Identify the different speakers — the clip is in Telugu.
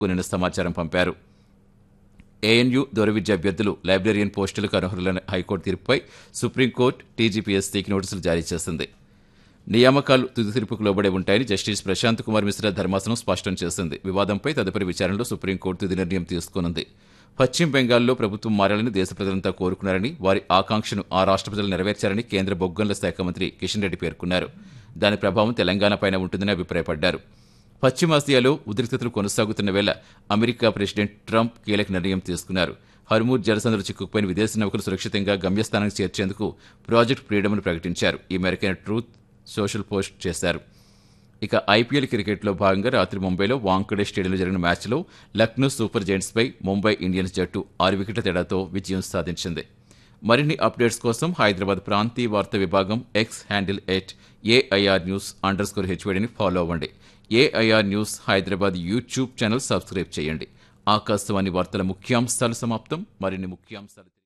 Speaker 1: నిన్న సమాచారం పంపారు ఏఎన్యూ దూర విద్య అభ్యర్థులు లైబ్రేరియన్ పోస్టులకు అనర్హులైన హైకోర్టు తీర్పుపై సుప్రీంకోర్టు టీజీపీఎస్సీకి నోటీసులు జారీ చేసింది నియామకాలు తుది తీర్పుకు లోబడే ఉంటాయని జస్టిస్ ప్రశాంత్ కుమార్ మిశ్రా ధర్మాసనం స్పష్టం చేసింది వివాదంపై తదుపరి విచారణలో సుప్రీంకోర్టు తుది నిర్ణయం తీసుకోనుంది పశ్చిమ బెంగాల్లో ప్రభుత్వం మారాలని దేశ ప్రజలంతా కోరుకున్నారని వారి ఆకాంక్షను ఆ రాష్ట్ర ప్రజలు నెరవేర్చారని కేంద్ర బొగ్గంల శాఖ మంత్రి కిషన్ రెడ్డి పేర్కొన్నారు దాని ప్రభావం తెలంగాణపైన ఉంటుందని అభిప్రాయపడ్డారు పశ్చిమాసియాలో ఉద్రిక్తతలు కొనసాగుతున్న వేళ అమెరికా ప్రెసిడెంట్ ట్రంప్ కీలక నిర్ణయం తీసుకున్నారు హర్మూర్ జలసంద్ర చిక్కుకుపోయిన విదేశీ నౌకలు సురక్షితంగా గమ్యస్థానానికి చేర్చేందుకు ప్రాజెక్ట్ ఫ్రీడమ్ను ప్రకటించారు ఈ మేరకైన ట్రూత్ సోషల్ పోస్ట్ చేశారు ఇక ఐపీఎల్ క్రికెట్లో భాగంగా రాత్రి ముంబైలో వాంకడే స్టేడియంలో జరిగిన మ్యాచ్లో లక్నో సూపర్ జైంట్స్పై ముంబై ఇండియన్స్ జట్టు ఆరు వికెట్ల తేడాతో విజయం సాధించింది మరిన్ని అప్డేట్స్ కోసం హైదరాబాద్ ప్రాంతీయ వార్తా విభాగం X handle at AIR news under score హెచ్వైడిని ఫాలో అవ్వండి AIR news Hyderabad YouTube channel subscribe చేయండి ఆకాశవాణి వార్తల ముఖ్యాంశాలు సమాప్తం మరిన్ని ముఖ్యాంశాలు